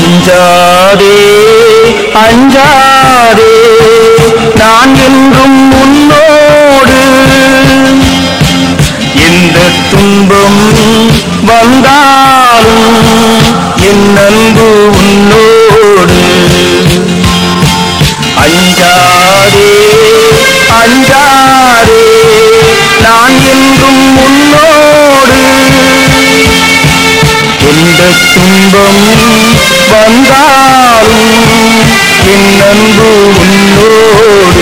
அஞ்சாதே அஞ்சாதே நான் என்றும் உன்னோடு எந்த துன்பம் வந்தாலும் என் அன்பு உன்னோடு அஞ்சாதே அஞ்சாதே நான் என்றும் உன்னோடு எந்த துன்பம் வந்தாலும் என் அன்பு உன்னோடு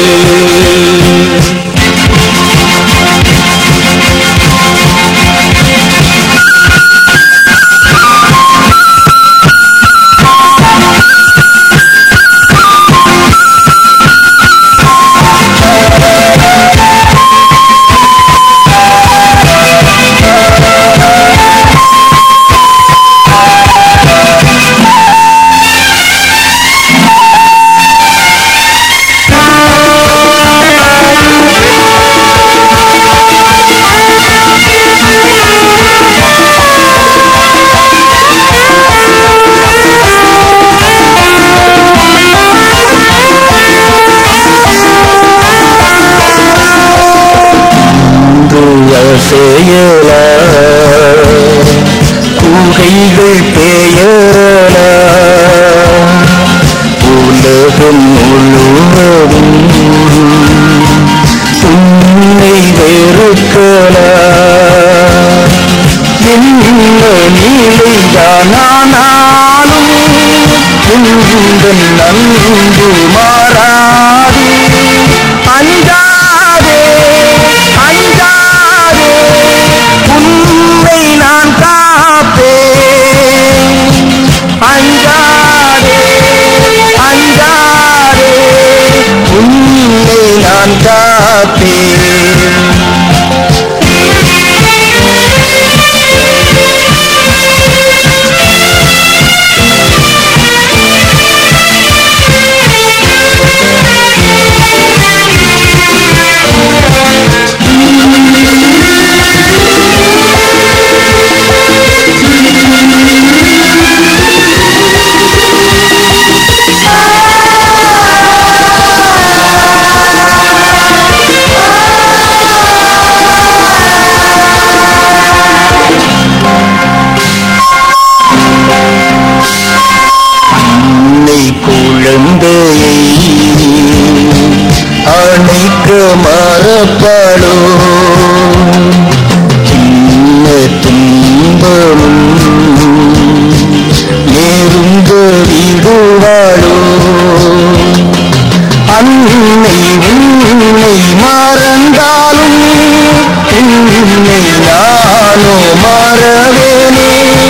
செயல கூகைகள் பெயரல உலகம் முழுவதும் உன்னை வெறுக்கல என்ன நிலைதானாலும் உந்தன் நன்பு மாறாது அஞ்சாதே அஞ்சாதே உன்னை நான் காப்பேன் அஞ்சாதே அஞ்சாதே உன்னை நான் காப்பேன் அன்னை குழந்தையை அணைக்க மறப்பாளோ சின்ன துன்பமும் நேருங்க விடுவாளோ அன்னை உன்னை மறந்தாலும் உன்னை நானோ மறவேனே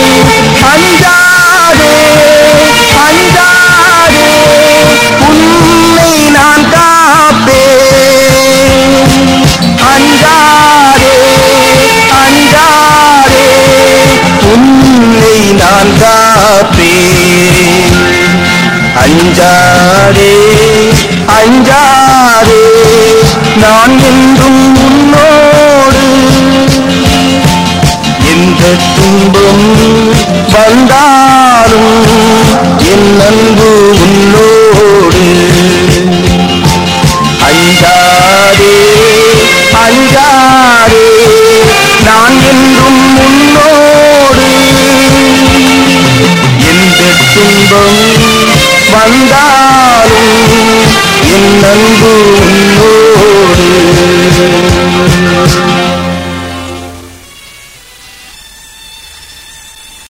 அஞ்சாதே அஞ்சாதே உன்னை நான் காப்பேன் அஞ்சாதே அஞ்சாதே உன்னை நான் காப்பேன் அஞ்சாதே அஞ்சாதே நான் என்றும் உன்னோடு எந்த துன்பம் வந்தாலும் என் அன்பு உன்னோடு அஞ்சாதே அஞ்சாதே நான் என்றும் உன்னோடு எந்த துன்பம் வந்தாலும் என் அன்பு உன்னோடு